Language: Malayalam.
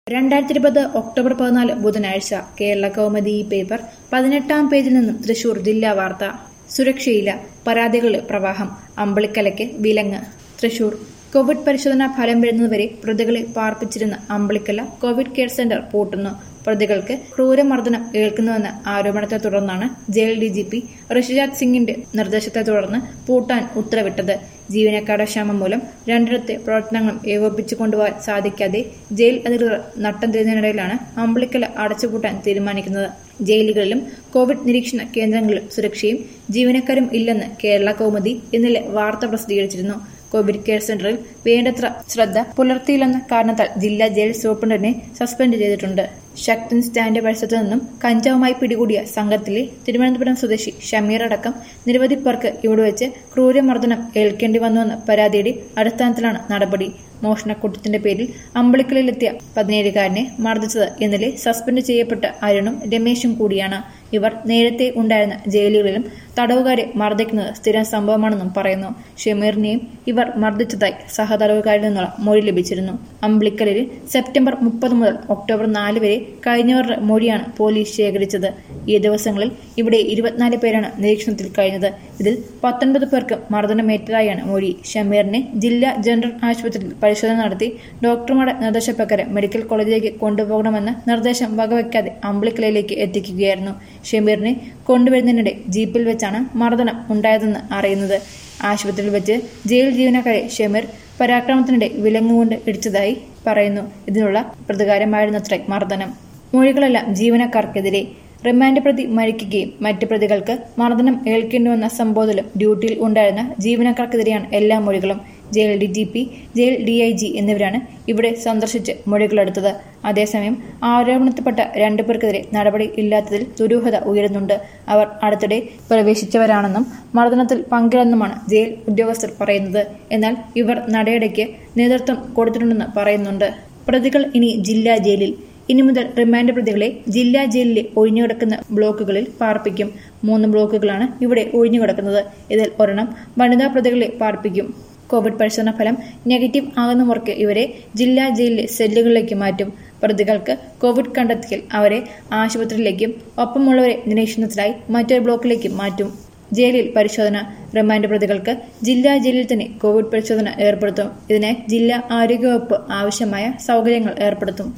രണ്ടായിരത്തി ഇരുപത് ഒക്ടോബർ പതിനാല് ബുധനാഴ്ച കേരള കൗമുദി ഈ പേപ്പർ പതിനെട്ടാം പേജിൽ നിന്നും തൃശൂർ ജില്ലാ വാർത്ത സുരക്ഷയില്ല പരാതികളുടെ പ്രവാഹം അമ്പളിക്കലയ്ക്ക് വിലങ്ങ് തൃശൂർ കോവിഡ് പരിശോധനാ ഫലം വരുന്നതുവരെ പ്രതികളെ പാർപ്പിച്ചിരുന്ന അമ്പളിക്കല കോവിഡ് കെയർ സെന്റർ പൂട്ടുന്നു പ്രതികൾക്ക് ക്രൂരമർദ്ദനം ഏൽക്കുന്നുവെന്ന ആരോപണത്തെ തുടർന്നാണ് jail D G P Rishiraj സിംഗിന്റെ നിർദ്ദേശത്തെ തുടർന്ന് പൂട്ടാൻ ഉത്തരവിട്ടത് ജീവനക്കാരുടെ ക്ഷാമം മൂലം രണ്ടിടത്തെ പ്രവർത്തനങ്ങളും ഏകോപിപ്പിച്ചു കൊണ്ടുപോകാൻ സാധിക്കാതെ ജയിൽ അധികൃതർ നട്ടം തിരിഞ്ഞതിനിടയിലാണ് അമ്പളിക്കല അടച്ചുപൂട്ടാൻ തീരുമാനിക്കുന്നത് ജയിലുകളിലും കോവിഡ് നിരീക്ഷണ കേന്ദ്രങ്ങളിലും സുരക്ഷയും ജീവനക്കാരും ഇല്ലെന്ന് കേരള കൗമുദി ഇന്നലെ വാർത്ത പ്രസിദ്ധീകരിച്ചിരുന്നു കോവിഡ് കെയർ സെന്ററിൽ വേണ്ടത്ര ശ്രദ്ധ പുലർത്തിയില്ലെന്ന കാരണത്താൽ ജില്ലാ ജയിൽ സൂപ്രണ്ടിനെ സസ്പെൻഡ് ചെയ്തിട്ടുണ്ട് ശക്തൻ സ്റ്റാൻഡ് പരിസരത്തു നിന്നും കഞ്ചാവുമായി പിടികൂടിയ സംഘത്തിലെ തിരുവനന്തപുരം സ്വദേശി ഷമീർ അടക്കം നിരവധി പേർക്ക് ഇവിടെ വെച്ച് ക്രൂരമർദ്ദനം ഏൽക്കേണ്ടി വന്നുവെന്ന പരാതിയുടെ അടിസ്ഥാനത്തിലാണ് നടപടി മോഷണക്കൂട്ടത്തിന്റെ പേരിൽ അമ്പളിക്കലിലെത്തിയ പതിനേഴുകാരനെ മർദ്ദിച്ചത് ഇന്നലെ സസ്പെൻഡ് ചെയ്യപ്പെട്ട അരുണും രമേശും കൂടിയാണ് ഇവർ നേരത്തെ ഉണ്ടായിരുന്ന ജയിലുകളിലും തടവുകാരെ മർദ്ദിക്കുന്നത് സ്ഥിരം സംഭവമാണെന്നും പറയുന്നു ഷമീറിനെയും ഇവർ മർദ്ദിച്ചതായി സഹതടവുകാരിൽ നിന്നുള്ള മൊഴി ലഭിച്ചിരുന്നു അമ്പിളിക്കലിൽ സെപ്റ്റംബർ മുപ്പത് മുതൽ ഒക്ടോബർ നാല് വരെ കഴിഞ്ഞവരുടെ മൊഴിയാണ് പോലീസ് ശേഖരിച്ചത് ഈ ദിവസങ്ങളിൽ ഇവിടെ ഇരുപത്തിനാല് പേരാണ് നിരീക്ഷണത്തിൽ കഴിഞ്ഞത് ഇതിൽ പത്തൊൻപത് പേർക്ക് മർദ്ദനമേറ്റതായാണ് മൊഴി ഷമീറിനെ ജില്ലാ ജനറൽ ആശുപത്രിയിൽ പരിശോധന നടത്തി ഡോക്ടർമാരുടെ നിർദ്ദേശപ്രകാരം മെഡിക്കൽ കോളേജിലേക്ക് കൊണ്ടുപോകണമെന്ന നിർദ്ദേശം വകവയ്ക്കാതെ അമ്പിളിക്കലയിലേക്ക് എത്തിക്കുകയായിരുന്നു ഷമീറിനെ കൊണ്ടുവരുന്നതിനിടെ ജീപ്പിൽ വെച്ചാണ് മർദ്ദനം ഉണ്ടായതെന്ന് അറിയുന്നത് ആശുപത്രിയിൽ വെച്ച് ജയിൽ ജീവനക്കാരെ ഷമീർ പരാക്രമത്തിനിടെ വിലങ്ങുകൊണ്ട് ഇടിച്ചതായി പറയുന്നു ഇതിനുള്ള പ്രതികാരമായിരുന്നത്രേ മർദ്ദനം മൊഴികളെല്ലാം ജീവനക്കാർക്കെതിരെ റിമാൻഡ് പ്രതി മരിക്കുകയും മറ്റ് പ്രതികൾക്ക് മർദ്ദനം ഏൽക്കേണ്ടി വന്ന സംഭവത്തിലും ഡ്യൂട്ടിയിൽ ഉണ്ടായിരുന്ന ജീവനക്കാർക്കെതിരെയാണ് എല്ലാ മൊഴികളും jail D G P jail D I G എന്നിവരാണ് ഇവിടെ സന്ദർശിച്ച് മൊഴികളെടുത്തത് അതേസമയം ആരോപണത്തിൽപ്പെട്ട രണ്ടു പേർക്കെതിരെ നടപടി ഇല്ലാത്തതിൽ ദുരൂഹത ഉയരുന്നുണ്ട് അവർ അടുത്തിടെ പ്രവേശിച്ചവരാണെന്നും മർദ്ദനത്തിൽ പങ്കില്ലെന്നുമാണ് ജയിൽ ഉദ്യോഗസ്ഥർ പറയുന്നത് എന്നാൽ ഇവർ നടയടയ്ക്ക് നേതൃത്വം കൊടുത്തിട്ടുണ്ടെന്ന് പറയുന്നുണ്ട് പ്രതികൾ ഇനി ജില്ലാ ജയിലിൽ ഇനി മുതൽ റിമാൻഡ് പ്രതികളെ ജില്ലാ ജയിലിലെ ഒഴിഞ്ഞുകിടക്കുന്ന ബ്ലോക്കുകളിൽ പാർപ്പിക്കും മൂന്ന് ബ്ലോക്കുകളാണ് ഇവിടെ ഒഴിഞ്ഞുകിടക്കുന്നത് ഇതിൽ ഒരെണ്ണം വനിതാ പ്രതികളെ പാർപ്പിക്കും കോവിഡ് പരിശോധന ഫലം നെഗറ്റീവ് ആകുന്നവർക്ക് ഇവരെ ജില്ലാ ജയിലിലെ സെല്ലുകളിലേക്ക് മാറ്റും പ്രതികൾക്ക് കോവിഡ് കണ്ടെത്തിയാൽ അവരെ ആശുപത്രിയിലേക്കും ഒപ്പമുള്ളവരെ നിരീക്ഷണത്തിലായി മറ്റൊരു ബ്ലോക്കിലേക്കും മാറ്റും ജയിലിൽ പരിശോധന റിമാൻഡ് പ്രതികൾക്ക് ജില്ലാ ജയിലിൽ തന്നെ കോവിഡ് പരിശോധന ഏർപ്പെടുത്തും ഇതിനായി ജില്ലാ ആരോഗ്യവകുപ്പ് ആവശ്യമായ സൗകര്യങ്ങൾ ഏർപ്പെടുത്തും